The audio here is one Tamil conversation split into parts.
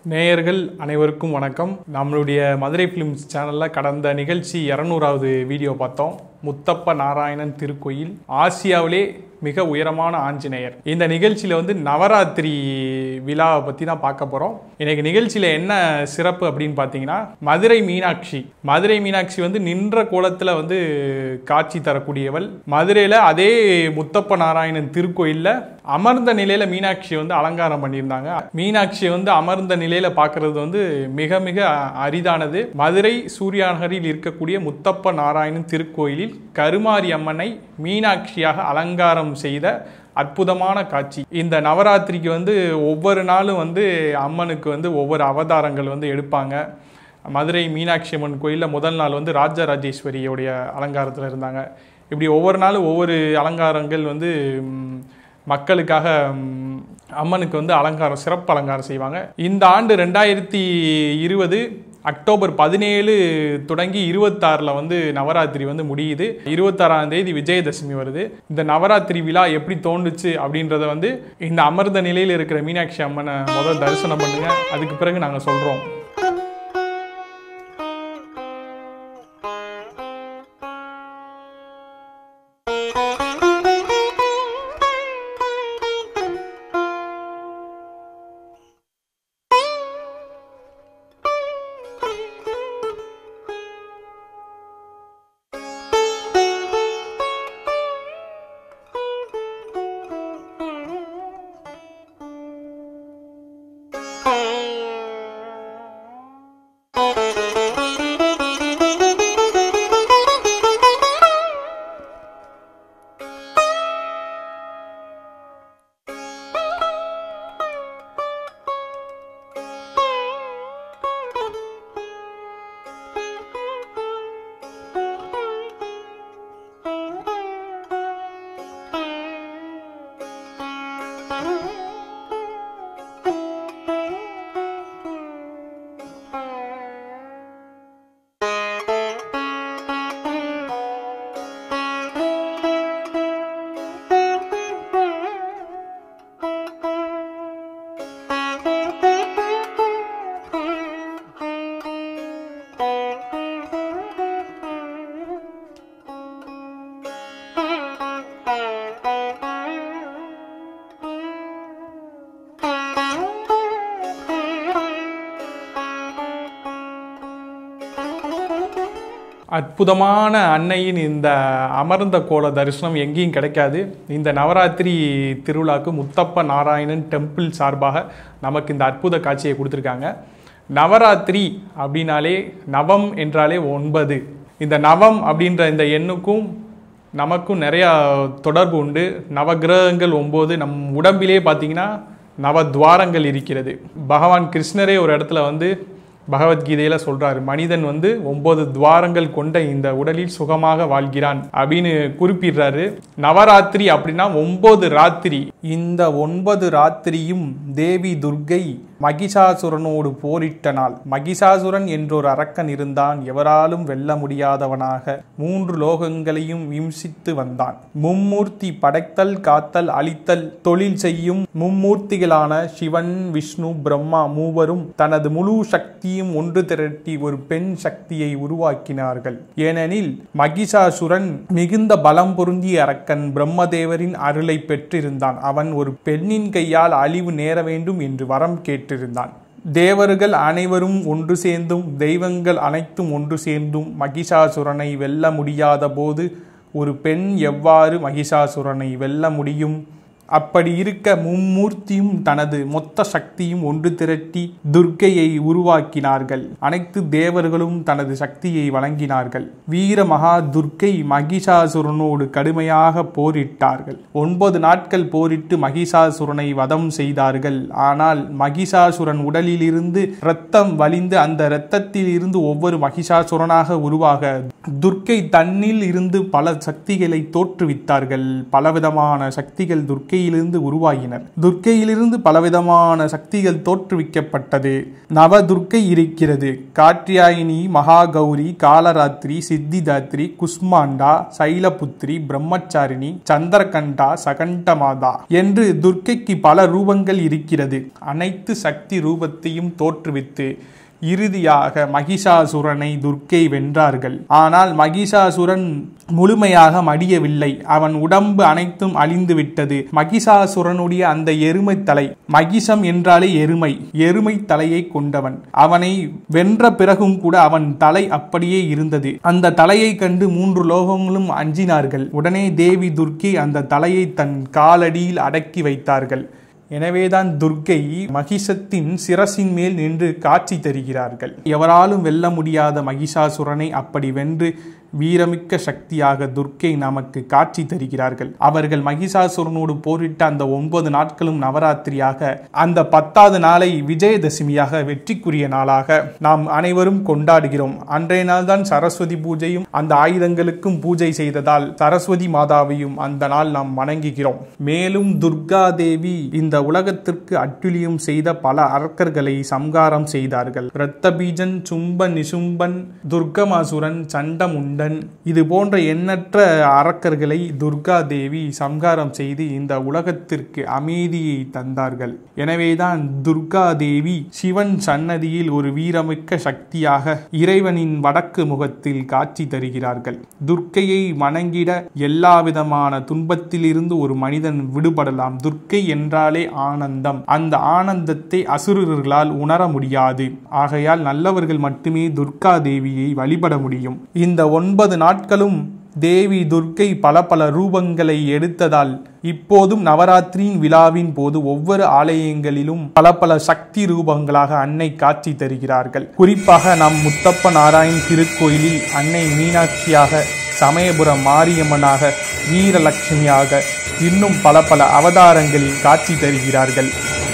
நேயர்கள் அனைவருக்கும் வணக்கம் நம்மளுடைய மதுரை ஃபிலிம்ஸ் சேனலில் கடந்த நிகழ்ச்சி இரநூறாவது வீடியோ பார்த்தோம் முத்தப்ப நாராயணன் திருக்கோயில் ஆசியாவிலே மிக உயரமான ஆஞ்சநேயர் இந்த நிகழ்ச்சியில் வந்து நவராத்திரி விழாவை பற்றி தான் பார்க்க போகிறோம் இன்னைக்கு நிகழ்ச்சியில் என்ன சிறப்பு அப்படின்னு பார்த்தீங்கன்னா மதுரை மீனாட்சி மதுரை மீனாட்சி வந்து நின்ற கோலத்தில் வந்து காட்சி தரக்கூடியவள் மதுரையில் அதே முத்தப்ப நாராயணன் திருக்கோயிலில் அமர்ந்த நிலையில் மீனாட்சியை வந்து அலங்காரம் பண்ணியிருந்தாங்க மீனாட்சியை வந்து அமர்ந்த நிலையில் பார்க்கறது வந்து மிக மிக அரிதானது மதுரை சூர்யா நகரில் இருக்கக்கூடிய முத்தப்ப நாராயணன் திருக்கோயிலில் கருமாரி அம்மனை மீனாட்சியாக அலங்காரம் செய்த அற்புதமான காட்சி இந்த நவராத்திரிக்கு வந்து ஒவ்வொரு நாளும் வந்து அம்மனுக்கு வந்து ஒவ்வொரு அவதாரங்கள் வந்து எடுப்பாங்க மதுரை மீனாட்சி அம்மன் கோயிலில் முதல் நாள் வந்து ராஜராஜேஸ்வரியோடைய அலங்காரத்தில் இருந்தாங்க இப்படி ஒவ்வொரு நாளும் ஒவ்வொரு அலங்காரங்கள் வந்து ம், மக்களுக்காக ம், அம்மனுக்கு வந்து அலங்காரம் சிறப்பு அலங்காரம் செய்வாங்க இந்த ஆண்டு ரெண்டாயிரத்தி இருபது அக்டோபர் பதினேழு தொடங்கி இருபத்தாறில் வந்து நவராத்திரி வந்து முடியுது இருபத்தாறாம் தேதி விஜயதசமி வருது இந்த நவராத்திரி விழா எப்படி தோன்றுச்சு அப்படின்றத வந்து இந்த அமர்ந்த நிலையில் இருக்கிற மீனாட்சி அம்மனை முதல் தரிசனம் பண்ணுங்க அதுக்கு பிறகு நாங்கள் சொல்கிறோம் அற்புதமான அன்னையின் இந்த அமர்ந்த கோல தரிசனம் எங்கேயும் கிடைக்காது இந்த நவராத்திரி திருவிழாக்கு முத்தப்ப நாராயணன் டெம்பிள் சார்பாக நமக்கு இந்த அற்புத காட்சியை கொடுத்துருக்காங்க நவராத்திரி அப்படின்னாலே நவம் என்றாலே ஒன்பது இந்த நவம் அப்படின்ற இந்த எண்ணுக்கும் நமக்கும் நிறையா தொடர்பு உண்டு நவகிரகங்கள் ஒம்பது நம் உடம்பிலே பார்த்தீங்கன்னா நவத்வாரங்கள் இருக்கிறது பகவான் கிருஷ்ணரே ஒரு இடத்துல வந்து பகவத்கீதையில சொல்றாரு மனிதன் வந்து ஒன்பது துவாரங்கள் கொண்ட இந்த உடலில் சுகமாக வாழ்கிறான் அப்படின்னு குறிப்பிடுறாரு நவராத்திரி அப்படின்னா ஒன்பது ராத்திரி இந்த ஒன்பது ராத்திரியும் தேவி துர்கை மகிஷாசுரனோடு போரிட்ட நாள் மகிஷாசுரன் என்றொரு அரக்கன் இருந்தான் எவராலும் வெல்ல முடியாதவனாக மூன்று லோகங்களையும் இம்சித்து வந்தான் மும்மூர்த்தி படைத்தல் காத்தல் அழித்தல் தொழில் செய்யும் மும்மூர்த்திகளான சிவன் விஷ்ணு பிரம்மா மூவரும் தனது முழு சக்தியும் ஒன்று திரட்டி ஒரு பெண் சக்தியை உருவாக்கினார்கள் ஏனெனில் மகிஷாசுரன் மிகுந்த பலம் பொருந்திய அரக்கன் பிரம்மதேவரின் அருளை பெற்றிருந்தான் அவன் ஒரு பெண்ணின் கையால் அழிவு நேர வேண்டும் என்று வரம் கேட்டிருந்தான் தேவர்கள் அனைவரும் ஒன்று சேர்ந்தும் தெய்வங்கள் அனைத்தும் ஒன்று சேர்ந்தும் மகிஷாசுரனை வெல்ல முடியாத போது ஒரு பெண் எவ்வாறு மகிஷாசுரனை வெல்ல முடியும் அப்படி இருக்க மும்மூர்த்தியும் தனது மொத்த சக்தியும் ஒன்று திரட்டி துர்க்கையை உருவாக்கினார்கள் அனைத்து தேவர்களும் தனது சக்தியை வழங்கினார்கள் வீர மகா துர்க்கை மகிஷாசுரனோடு கடுமையாக போரிட்டார்கள் ஒன்பது நாட்கள் போரிட்டு மகிஷாசுரனை வதம் செய்தார்கள் ஆனால் மகிஷாசுரன் உடலிலிருந்து இரத்தம் வலிந்து அந்த இரத்தத்தில் இருந்து ஒவ்வொரு மகிஷாசுரனாக உருவாக துர்க்கை தன்னில் இருந்து பல சக்திகளை தோற்றுவித்தார்கள் பலவிதமான சக்திகள் துர்க்கை துர்க்கையிலிருந்து உருவாகினர் துர்க்கையிலிருந்து பலவிதமான சக்திகள் தோற்றுவிக்கப்பட்டது நவ துர்க்கை இருக்கிறது காற்றியாயினி மகாகௌரி காலராத்திரி சித்திதாத்ரி குஸ்மாண்டா சைலபுத்ரி பிரம்மச்சாரிணி சந்திரகண்டா சகண்டமாதா என்று துர்க்கைக்கு பல ரூபங்கள் இருக்கிறது அனைத்து சக்தி ரூபத்தையும் தோற்றுவித்து இறுதியாக மகிஷாசுரனை துர்க்கை வென்றார்கள் ஆனால் மகிஷாசுரன் முழுமையாக மடியவில்லை அவன் உடம்பு அனைத்தும் அழிந்து விட்டது மகிஷாசுரனுடைய அந்த எருமை தலை மகிஷம் என்றாலே எருமை எருமை தலையை கொண்டவன் அவனை வென்ற பிறகும் கூட அவன் தலை அப்படியே இருந்தது அந்த தலையை கண்டு மூன்று லோகங்களும் அஞ்சினார்கள் உடனே தேவி துர்க்கை அந்த தலையை தன் காலடியில் அடக்கி வைத்தார்கள் எனவேதான் துர்க்கை மகிஷத்தின் சிரசின் மேல் நின்று காட்சி தருகிறார்கள் எவராலும் வெல்ல முடியாத மகிஷாசுரனை அப்படி வென்று வீரமிக்க சக்தியாக துர்க்கை நமக்கு காட்சி தருகிறார்கள் அவர்கள் மகிஷாசுரனோடு போரிட்ட அந்த ஒன்பது நாட்களும் நவராத்திரியாக அந்த பத்தாவது நாளை விஜயதசமியாக வெற்றிக்குரிய நாளாக நாம் அனைவரும் கொண்டாடுகிறோம் அன்றைய நாள் தான் சரஸ்வதி பூஜையும் அந்த ஆயுதங்களுக்கும் பூஜை செய்ததால் சரஸ்வதி மாதாவையும் அந்த நாள் நாம் வணங்குகிறோம் மேலும் துர்கா தேவி இந்த உலகத்திற்கு அட்டுழியம் செய்த பல அரக்கர்களை சம்காரம் செய்தார்கள் இரத்தபீஜன் சும்பன் நிசும்பன் துர்கமாசுரன் சண்டமுண்டன் இது போன்ற எண்ணற்ற அரக்கர்களை துர்கா தேவி சம்காரம் செய்து இந்த உலகத்திற்கு அமைதியை தந்தார்கள் எனவேதான் துர்கா தேவி சிவன் சன்னதியில் ஒரு வீரமிக்க சக்தியாக இறைவனின் வடக்கு முகத்தில் காட்சி தருகிறார்கள் துர்க்கையை வணங்கிட எல்லா விதமான துன்பத்திலிருந்து ஒரு மனிதன் விடுபடலாம் துர்க்கை என்றாலே ஆனந்தம் அந்த ஆனந்தத்தை அசுரர்களால் உணர முடியாது ஆகையால் நல்லவர்கள் மட்டுமே துர்கா தேவியை வழிபட முடியும் இந்த ஒன்பது நாட்களும் தேவி துர்க்கை பல பல ரூபங்களை எடுத்ததால் இப்போதும் நவராத்திரியின் விழாவின் போது ஒவ்வொரு ஆலயங்களிலும் பல பல சக்தி ரூபங்களாக அன்னை காட்சி தருகிறார்கள் குறிப்பாக நம் முத்தப்ப நாராயண் திருக்கோயிலில் அன்னை மீனாட்சியாக சமயபுரம் மாரியம்மனாக வீரலட்சுமியாக இன்னும் பல பல அவதாரங்களில் காட்சி தருகிறார்கள்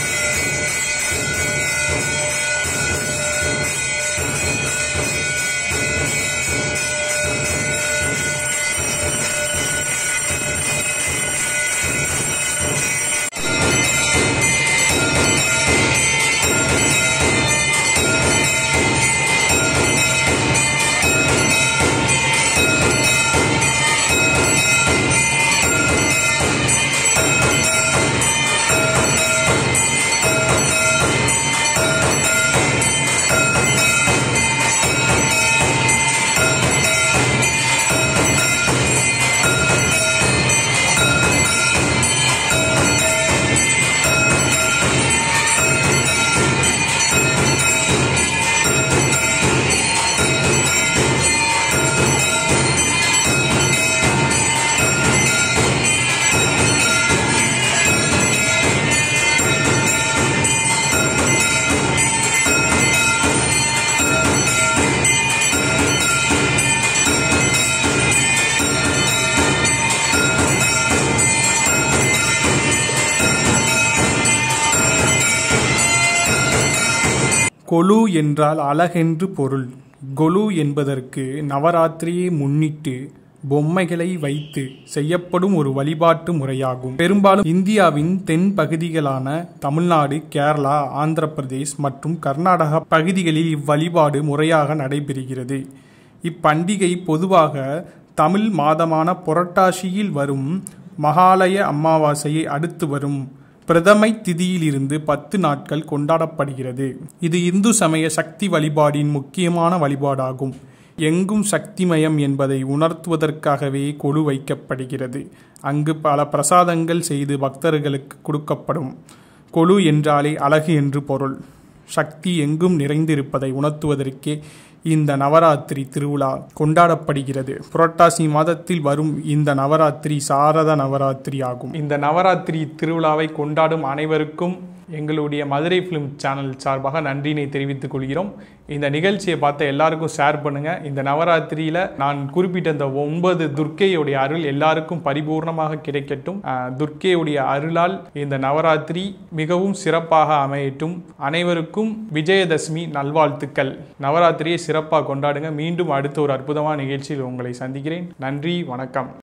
கொலு என்றால் அழகென்று பொருள் கொலு என்பதற்கு நவராத்திரியை முன்னிட்டு பொம்மைகளை வைத்து செய்யப்படும் ஒரு வழிபாட்டு முறையாகும் பெரும்பாலும் இந்தியாவின் தென் பகுதிகளான தமிழ்நாடு கேரளா ஆந்திர பிரதேஷ் மற்றும் கர்நாடகா பகுதிகளில் இவ்வழிபாடு முறையாக நடைபெறுகிறது இப்பண்டிகை பொதுவாக தமிழ் மாதமான புரட்டாசியில் வரும் மகாலய அமாவாசையை அடுத்து வரும் பிரதமை திதியிலிருந்து பத்து நாட்கள் கொண்டாடப்படுகிறது இது இந்து சமய சக்தி வழிபாடின் முக்கியமான வழிபாடாகும் எங்கும் சக்திமயம் என்பதை உணர்த்துவதற்காகவே கொலு வைக்கப்படுகிறது அங்கு பல பிரசாதங்கள் செய்து பக்தர்களுக்கு கொடுக்கப்படும் கொலு என்றாலே அழகு என்று பொருள் சக்தி எங்கும் நிறைந்திருப்பதை உணர்த்துவதற்கே இந்த நவராத்திரி திருவிழா கொண்டாடப்படுகிறது புரட்டாசி மாதத்தில் வரும் இந்த நவராத்திரி சாரத நவராத்திரி ஆகும் இந்த நவராத்திரி திருவிழாவை கொண்டாடும் அனைவருக்கும் எங்களுடைய மதுரை ஃபிலிம் சேனல் சார்பாக நன்றினை தெரிவித்துக் கொள்கிறோம் இந்த நிகழ்ச்சியை பார்த்த எல்லாருக்கும் ஷேர் பண்ணுங்க இந்த நவராத்திரியில நான் குறிப்பிட்ட இந்த ஒன்பது துர்க்கையுடைய அருள் எல்லாருக்கும் பரிபூர்ணமாக கிடைக்கட்டும் அஹ், துர்க்கையுடைய அருளால் இந்த நவராத்திரி மிகவும் சிறப்பாக அமையட்டும் அனைவருக்கும் விஜயதசமி நல்வாழ்த்துக்கள் நவராத்திரியை சிறப்பாக கொண்டாடுங்க மீண்டும் அடுத்த ஒரு அற்புதமான நிகழ்ச்சியில் உங்களை சந்திக்கிறேன் நன்றி வணக்கம்